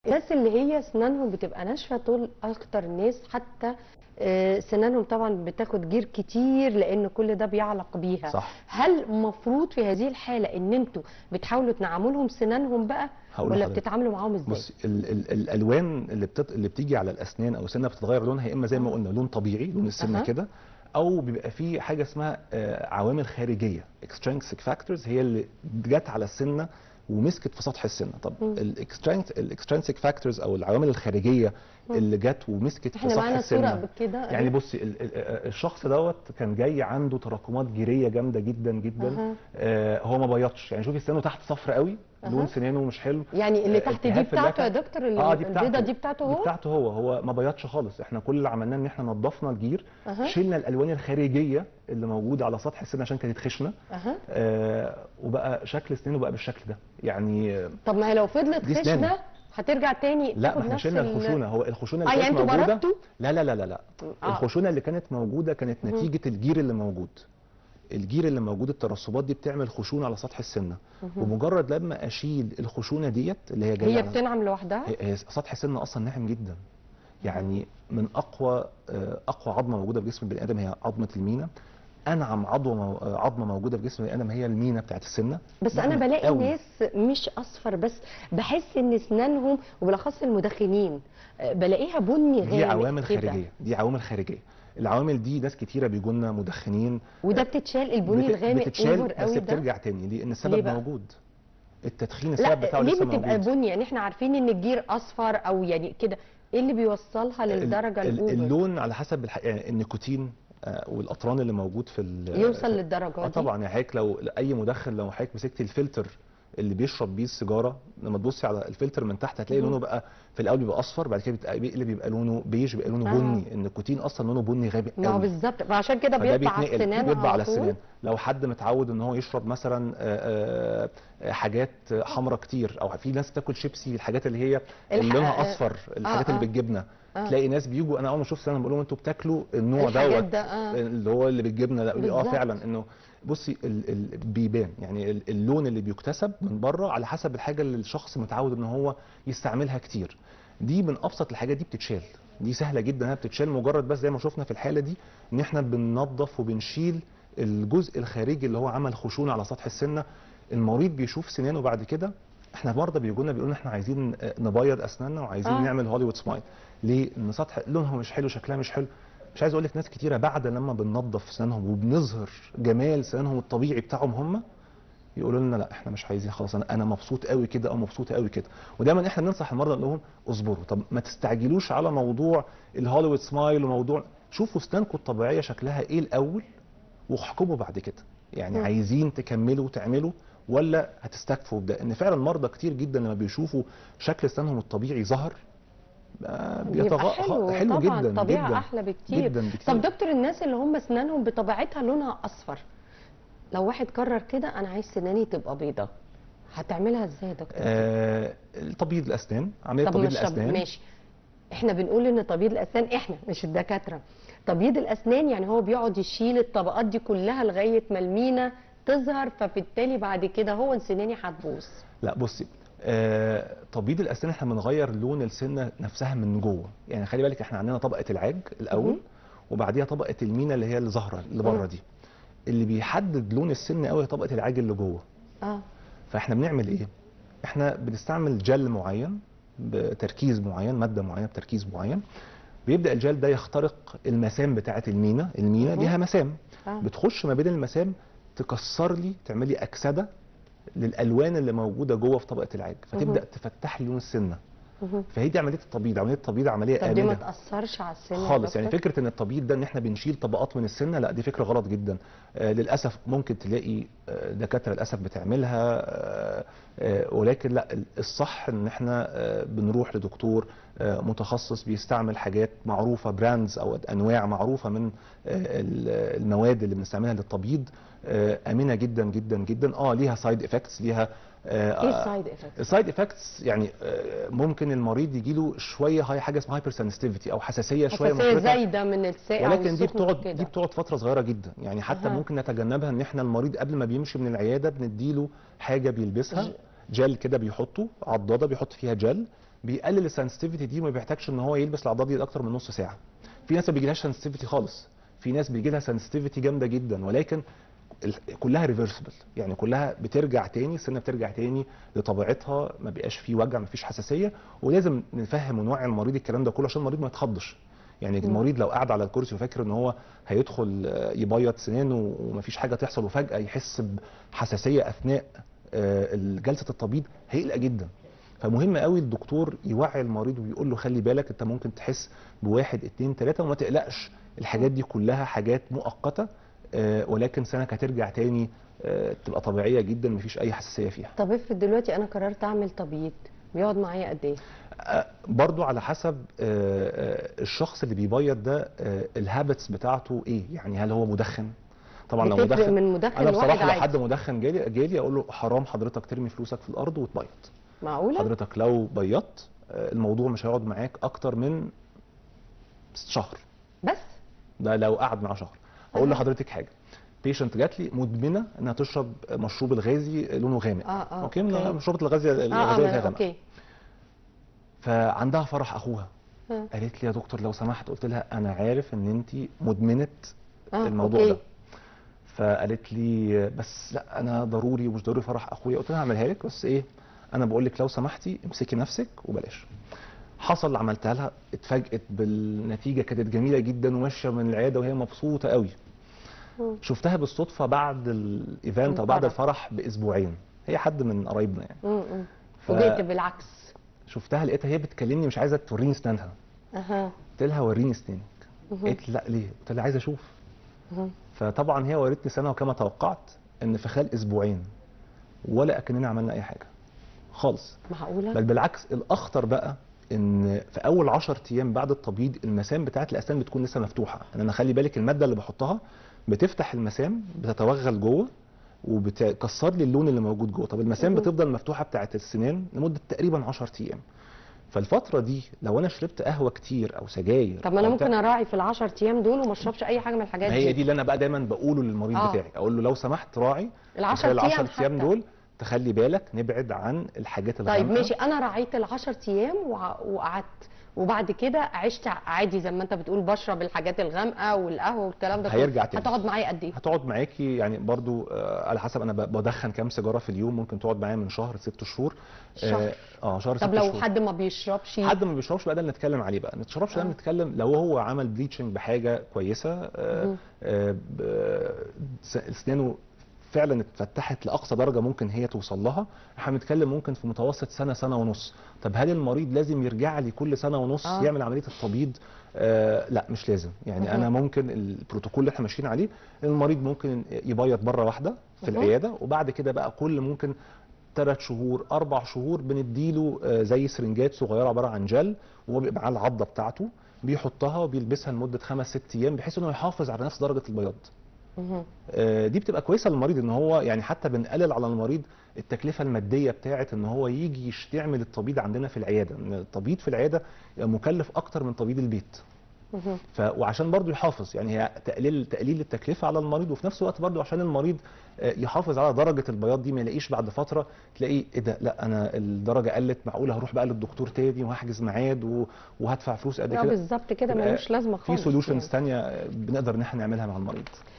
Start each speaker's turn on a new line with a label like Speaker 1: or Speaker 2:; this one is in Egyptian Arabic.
Speaker 1: الناس اللي هي اسنانهم بتبقى ناشفه طول اكتر الناس حتى آه، سنانهم طبعا بتاخد جير كتير لان كل ده بيعلق بيها
Speaker 2: صح.
Speaker 1: هل مفروض في هذه الحاله ان انتوا بتحاولوا تنعموا لهم سنانهم بقى
Speaker 2: هقول
Speaker 1: ولا
Speaker 2: لحضرتك.
Speaker 1: بتتعاملوا معاهم ازاي
Speaker 2: بص ال ال الالوان اللي بتط... اللي بتيجي على الاسنان او سنه بتتغير لونها يا اما زي ما قلنا لون طبيعي لون السنه
Speaker 1: أها.
Speaker 2: كده او بيبقى فيه حاجه اسمها آه، عوامل خارجيه extrinsic factors هي اللي جت على السنه ومسكت في سطح السنه طب الاكسترنسيك فاكتورز او العوامل الخارجيه اللي جت ومسكت في
Speaker 1: احنا
Speaker 2: سطح
Speaker 1: معانا صوره
Speaker 2: السنه
Speaker 1: بكده
Speaker 2: يعني بصي ال- ال- الشخص دوت كان جاي عنده تراكمات جيريه جامده جدا جدا
Speaker 1: أها.
Speaker 2: آه هو ما بيضش يعني شوفي سنانه تحت صفر قوي
Speaker 1: أها.
Speaker 2: لون سنانه مش حلو
Speaker 1: يعني اللي
Speaker 2: آه،
Speaker 1: تحت دي
Speaker 2: التهاب في
Speaker 1: بتاعته يا
Speaker 2: اللثة.
Speaker 1: دكتور اللي
Speaker 2: اه دي بتاعته
Speaker 1: البيضه دي بتاعته
Speaker 2: دي
Speaker 1: هو
Speaker 2: بتاعته هو هو ما بيضش خالص احنا كل اللي عملناه ان احنا نظفنا الجير
Speaker 1: أها.
Speaker 2: شلنا الالوان الخارجيه اللي موجوده على سطح السن عشان كانت خشنه
Speaker 1: اها
Speaker 2: آه وبقى شكل سنانه بقى بالشكل ده يعني آه،
Speaker 1: طب ما هي لو فضلت
Speaker 2: دي سنانه.
Speaker 1: خشنه هترجع تاني
Speaker 2: لا
Speaker 1: تاخد
Speaker 2: ما احنا
Speaker 1: نفس
Speaker 2: شلنا
Speaker 1: ال-
Speaker 2: الخشونه هو الخشونه
Speaker 1: اه
Speaker 2: اللي
Speaker 1: يعني
Speaker 2: كانت
Speaker 1: انتوا
Speaker 2: موجوده
Speaker 1: بردتوا
Speaker 2: لا لا لا لا لا
Speaker 1: آه.
Speaker 2: الخشونه اللي كانت موجوده كانت نتيجه الجير اللي موجود الجير اللي موجود الترسبات دي بتعمل خشونه على سطح السنه ومجرد لما اشيل الخشونه ديت اللي هي جايه
Speaker 1: هي
Speaker 2: على-
Speaker 1: بتنعم لوحدها
Speaker 2: هي هي سطح السن اصلا ناعم جدا يعني من اقوى آه، اقوى عظمه موجوده في جسم البني ادم هي عظمه المينا انعم عضوه مو- آه، عظمه موجوده في جسم البني ادم هي المينا بتاعت السنه
Speaker 1: بس انا
Speaker 2: ناعمة
Speaker 1: بلاقي
Speaker 2: قوي.
Speaker 1: ناس مش اصفر بس بحس ان اسنانهم وبالاخص المدخنين آه، بلاقيها بني غامق
Speaker 2: دي عوامل
Speaker 1: كده.
Speaker 2: خارجيه دي عوامل خارجيه العوامل دي ناس كتيره بيجوا لنا مدخنين
Speaker 1: وده بتتشال البني
Speaker 2: بت-
Speaker 1: الغامق
Speaker 2: بتتشال
Speaker 1: اوفر
Speaker 2: بس
Speaker 1: قوي ده
Speaker 2: بترجع تاني ليه؟ لان
Speaker 1: ليه
Speaker 2: السبب
Speaker 1: بقى؟
Speaker 2: موجود التدخين السبب بتاعه
Speaker 1: لا ليه
Speaker 2: لسه
Speaker 1: بتبقى
Speaker 2: موجود
Speaker 1: بني يعني احنا عارفين ان الجير اصفر او يعني كده ايه اللي بيوصلها للدرجه
Speaker 2: ال- ال-
Speaker 1: الاوفر
Speaker 2: اللون على حسب الح... يعني النيكوتين آه، والاطران اللي موجود في ال-
Speaker 1: يوصل
Speaker 2: في-
Speaker 1: للدرجه
Speaker 2: اه
Speaker 1: دي
Speaker 2: طبعا يعني حضرتك لو اي مدخن لو حضرتك مسكت الفلتر اللي بيشرب بيه السيجاره لما تبصي على الفلتر من تحت هتلاقي
Speaker 1: مم.
Speaker 2: لونه بقى في الاول بيبقى اصفر بعد كده بيبقى بيقلب بيبقى لونه بيج بيبقى لونه
Speaker 1: آه.
Speaker 2: بني النيكوتين اصلا لونه بني غامق
Speaker 1: ما هو
Speaker 2: قوي
Speaker 1: بالظبط فعشان كده
Speaker 2: فده
Speaker 1: بيطلع على
Speaker 2: بيتنقل
Speaker 1: السنان
Speaker 2: بيطبع على
Speaker 1: طول.
Speaker 2: السنان لو حد متعود ان هو يشرب مثلا آه، آه، حاجات حمراء كتير او في ناس تاكل شيبسي الحاجات اللي هي اللي
Speaker 1: الح-
Speaker 2: لونها
Speaker 1: آه،
Speaker 2: اصفر الحاجات
Speaker 1: آه.
Speaker 2: اللي بالجبنه
Speaker 1: آه.
Speaker 2: تلاقي ناس بيجوا انا اول ما اشوف سنه بقول لهم انتوا بتاكلوا النوع
Speaker 1: الحاجات
Speaker 2: دوت
Speaker 1: ده، آه.
Speaker 2: اللي هو اللي بالجبنه ده يقول لي اه
Speaker 1: بالظبط.
Speaker 2: فعلا انه بصي ال ال بيبان يعني ال- اللون اللي بيكتسب من بره على حسب الحاجه اللي الشخص متعود ان هو يستعملها كتير دي من ابسط الحاجات دي بتتشال دي سهله جدا انها بتتشال مجرد بس زي ما شفنا في الحاله دي ان احنا بننظف وبنشيل الجزء الخارجي اللي هو عمل خشونه على سطح السنه المريض بيشوف سنانه بعد كده احنا مرضى بيجوا لنا بيقولوا احنا عايزين آه، نبيض اسناننا وعايزين
Speaker 1: آه.
Speaker 2: آه. نعمل هوليوود سمايل ليه ان سطح لونها مش حلو شكلها مش حلو مش عايز اقول لك ناس كتيره بعد لما بننظف سنانهم وبنظهر جمال سنانهم الطبيعي بتاعهم هم يقولوا لنا لا احنا مش عايزين خلاص انا انا مبسوط قوي كده او مبسوطه قوي كده ودايما احنا بننصح المرضى نقول لهم اصبروا طب ما تستعجلوش على موضوع الهوليوود سمايل وموضوع شوفوا اسنانكم الطبيعيه شكلها ايه الاول واحكموا بعد كده يعني
Speaker 1: مم.
Speaker 2: عايزين تكملوا وتعملوا ولا هتستكفوا بده ان فعلا مرضى كتير جدا لما بيشوفوا شكل اسنانهم الطبيعي ظهر آه،
Speaker 1: بيبقى
Speaker 2: بيتغ-
Speaker 1: حلو,
Speaker 2: حلو
Speaker 1: طبعا
Speaker 2: جدا
Speaker 1: طبيعه
Speaker 2: جدا
Speaker 1: احلى بكتير
Speaker 2: جدا بكتير
Speaker 1: طب دكتور الناس اللي هم اسنانهم بطبيعتها لونها اصفر لو واحد قرر كده انا عايز سناني تبقى بيضة هتعملها ازاي يا دكتور
Speaker 2: آه تبييض الاسنان عمليه
Speaker 1: طب
Speaker 2: تبييض
Speaker 1: مش طب
Speaker 2: الاسنان
Speaker 1: ماشي احنا بنقول ان تبييض الاسنان احنا مش الدكاتره تبييض الاسنان يعني هو بيقعد يشيل الطبقات دي كلها لغايه ما المينا تظهر فبالتالي بعد كده هو سناني هتبوظ
Speaker 2: لا بصي آه تبييض الاسنان احنا بنغير لون السنه نفسها من جوه يعني خلي بالك احنا عندنا طبقه العاج الاول
Speaker 1: مهم.
Speaker 2: وبعديها طبقه المينا اللي هي اللي ظاهره اللي بره
Speaker 1: مم.
Speaker 2: دي اللي بيحدد لون السن قوي هي طبقه العاج اللي جوه
Speaker 1: اه
Speaker 2: فاحنا بنعمل ايه احنا بنستعمل جل معين بتركيز معين ماده معينه بتركيز معين بيبدا الجل ده يخترق المسام بتاعه المينا المينا
Speaker 1: مهم.
Speaker 2: ليها مسام
Speaker 1: اه
Speaker 2: بتخش ما بين المسام تكسر لي تعملي اكسده للالوان اللي موجوده جوه في طبقه العاج فتبدا
Speaker 1: مهم.
Speaker 2: تفتح لي لون السنه
Speaker 1: مهم.
Speaker 2: فهي دي عمليه التبييض عمليه التبييض عمليه
Speaker 1: طب دي ما
Speaker 2: امنه
Speaker 1: تاثرش على السن يا
Speaker 2: خالص يعني
Speaker 1: دكتور؟
Speaker 2: فكره ان التبييض ده ان احنا بنشيل طبقات من السنه لا دي فكره غلط جدا آه للاسف ممكن تلاقي آه دكاتره للاسف بتعملها آه آه ولكن لا الصح ان احنا آه بنروح لدكتور آه متخصص بيستعمل حاجات معروفه براندز او انواع معروفه من آه ال- المواد اللي بنستعملها للتبييض آه امنه جدا جدا جدا اه ليها سايد افكتس ليها آه
Speaker 1: ايه السايد افكت
Speaker 2: السايد افكتس يعني آه، ممكن المريض يجي له شويه هاي حاجه اسمها هايبر سنسيتيفيتي او حساسيه شويه
Speaker 1: حساسيه
Speaker 2: مفرطه
Speaker 1: زايده من الساقع
Speaker 2: ولكن دي
Speaker 1: والسخن
Speaker 2: بتقعد
Speaker 1: وكده.
Speaker 2: دي بتقعد فتره صغيره جدا يعني حتى
Speaker 1: أها.
Speaker 2: ممكن نتجنبها ان احنا المريض قبل ما بيمشي من العياده بنديله حاجه بيلبسها
Speaker 1: ج-
Speaker 2: جل كده بيحطه عضاده بيحط فيها جل بيقلل السنسيتيفيتي دي وما بيحتاجش ان هو يلبس العضلات دي اكتر من نص ساعه في ناس ما بيجيلهاش سنسيتيفيتي خالص في ناس بيجي لها سنسيتيفيتي جامده جدا ولكن ال- كلها ريفرسبل يعني كلها بترجع تاني السنه بترجع تاني لطبيعتها ما بيبقاش فيه وجع ما فيش حساسيه ولازم نفهم ونوعي المريض الكلام ده كله عشان المريض ما يتخضش يعني
Speaker 1: مم.
Speaker 2: المريض لو قاعد على الكرسي وفاكر ان هو هيدخل آه، يبيض سنانه ومفيش حاجه تحصل وفجاه يحس بحساسيه اثناء آه، جلسه التبييض هيقلق جدا فمهم قوي الدكتور يوعي المريض ويقول له خلي بالك انت ممكن تحس بواحد اتنين تلاته وما تقلقش الحاجات دي كلها حاجات مؤقته آه، ولكن سنك هترجع تاني آه، تبقى طبيعيه جدا مفيش اي حساسيه فيها
Speaker 1: طب افرض دلوقتي انا قررت اعمل تبييض بيقعد معايا قد ايه
Speaker 2: آه، برضو على حسب آه، آه، الشخص اللي بيبيض ده آه، الهابتس بتاعته ايه يعني هل هو مدخن طبعا لو
Speaker 1: بتفرق
Speaker 2: مدخن
Speaker 1: من مدخن
Speaker 2: انا
Speaker 1: لواحد
Speaker 2: بصراحه لو
Speaker 1: عادي.
Speaker 2: حد مدخن جالي جالي اقول له حرام حضرتك ترمي فلوسك في الارض وتبيض
Speaker 1: معقوله
Speaker 2: حضرتك لو بيضت آه، الموضوع مش هيقعد معاك اكتر من شهر
Speaker 1: بس
Speaker 2: ده لو قعد معاه شهر اقول
Speaker 1: أها.
Speaker 2: لحضرتك حاجه بيشنت جات لي مدمنه انها تشرب مشروب الغازي لونه غامق
Speaker 1: اه اه
Speaker 2: اوكي من
Speaker 1: أوكي.
Speaker 2: مشروبات الغازي
Speaker 1: اه اه
Speaker 2: الغازيه
Speaker 1: ما-
Speaker 2: غامقه
Speaker 1: اوكي
Speaker 2: فعندها فرح اخوها
Speaker 1: آه.
Speaker 2: قالت لي يا دكتور لو سمحت قلت لها انا عارف ان انت مدمنه
Speaker 1: آه،
Speaker 2: الموضوع
Speaker 1: أوكي.
Speaker 2: ده فقالت لي بس لا انا ضروري ومش ضروري فرح اخويا قلت لها هعملها لك بس ايه انا بقول لك لو سمحتي امسكي نفسك وبلاش حصل اللي عملتها لها اتفاجئت بالنتيجه كانت جميله جدا وماشيه من العياده وهي مبسوطه قوي
Speaker 1: مم.
Speaker 2: شفتها بالصدفه بعد الايفنت او بعد
Speaker 1: الفرح.
Speaker 2: الفرح باسبوعين هي حد من قرايبنا يعني
Speaker 1: مم، مم.
Speaker 2: ف-
Speaker 1: فوجئت بالعكس
Speaker 2: شفتها لقيتها هي بتكلمني مش عايزه توريني اسنانها
Speaker 1: اها
Speaker 2: قلت لها وريني اسنانك
Speaker 1: مهم.
Speaker 2: قالت لي لا ليه قلت لها عايز اشوف
Speaker 1: مهم.
Speaker 2: فطبعا هي ورتني سنه وكما توقعت ان في خلال اسبوعين ولا اكننا عملنا اي حاجه خالص
Speaker 1: معقوله
Speaker 2: بل بالعكس الاخطر بقى ان في اول 10 ايام بعد التبييض المسام بتاعت الاسنان بتكون لسه مفتوحه ان انا خلي بالك الماده اللي بحطها بتفتح المسام بتتوغل جوه وبتكسر لي اللون اللي موجود جوه طب المسام
Speaker 1: مهم.
Speaker 2: بتفضل مفتوحه بتاعت السنان لمده تقريبا 10 ايام فالفتره دي لو انا شربت قهوه كتير او سجاير
Speaker 1: طب ما انا
Speaker 2: أو بتاع-
Speaker 1: ممكن اراعي في العشر ايام دول وما اشربش اي حاجه من الحاجات
Speaker 2: ما هي دي اللي انا بقى دايما بقوله للمريض
Speaker 1: آه.
Speaker 2: بتاعي اقول له لو سمحت راعي
Speaker 1: العشر
Speaker 2: خلال
Speaker 1: ايام
Speaker 2: 10 ايام
Speaker 1: حتى.
Speaker 2: دول تخلي بالك نبعد عن الحاجات
Speaker 1: طيب
Speaker 2: الغامقه
Speaker 1: ماشي انا راعيت العشر ايام وع- وقعدت وبعد كده عشت عادي زي ما انت بتقول بشرب الحاجات الغامقه والقهوه والكلام ده كله.
Speaker 2: هيرجع تاني.
Speaker 1: هتقعد معايا قد ايه
Speaker 2: هتقعد معاكي يعني برضو آه على حسب انا ب- بدخن كام سيجاره في اليوم ممكن تقعد معايا من شهر ست شهور
Speaker 1: شهر.
Speaker 2: اه, آه شهر
Speaker 1: طب
Speaker 2: ست
Speaker 1: لو
Speaker 2: شهور.
Speaker 1: حد ما بيشربش
Speaker 2: حد ما بيشربش بقى ده اللي نتكلم عليه بقى ما تشربش ده
Speaker 1: آه.
Speaker 2: نتكلم لو هو عمل بليتشنج بحاجه كويسه آه
Speaker 1: مهم.
Speaker 2: آه ب- س- اسنانه فعلا اتفتحت لاقصى درجه ممكن هي توصل لها احنا بنتكلم ممكن في متوسط سنه سنه ونص طب هل المريض لازم يرجع لي كل سنه ونص
Speaker 1: آه.
Speaker 2: يعمل عمليه التبييض آه لا مش لازم يعني
Speaker 1: مهم.
Speaker 2: انا ممكن البروتوكول اللي احنا ماشيين عليه المريض ممكن يبيض مره واحده في
Speaker 1: مهم.
Speaker 2: العياده وبعد كده بقى كل ممكن ثلاث شهور اربع شهور بنديله آه، زي سرنجات صغيره عباره عن جل وهو بيبقى معاه العضه بتاعته بيحطها وبيلبسها لمده خمس ست ايام بحيث انه يحافظ على نفس درجه البياض
Speaker 1: مهم.
Speaker 2: آه، دي بتبقى كويسه للمريض ان هو يعني حتى بنقلل على المريض التكلفه الماديه بتاعه ان هو يجي يش- يعمل التبييض عندنا في العياده ان التبييض في العياده مكلف اكتر من تبييض البيت
Speaker 1: مهم.
Speaker 2: ف وعشان برضو يحافظ يعني هي تقليل تقليل التكلفه على المريض وفي نفس الوقت برضو عشان المريض آه، يحافظ على درجه البياض دي ما يلاقيش بعد فتره تلاقيه ايه ده لا انا الدرجه قلت معقوله هروح بقى للدكتور تاني وهحجز ميعاد و- وهدفع فلوس قد
Speaker 1: اه
Speaker 2: كده
Speaker 1: بالظبط كده
Speaker 2: تبقى
Speaker 1: ملوش لازمه
Speaker 2: في
Speaker 1: خالص
Speaker 2: سوليوشنز
Speaker 1: يعني.
Speaker 2: تانية بنقدر ان احنا نعملها مع المريض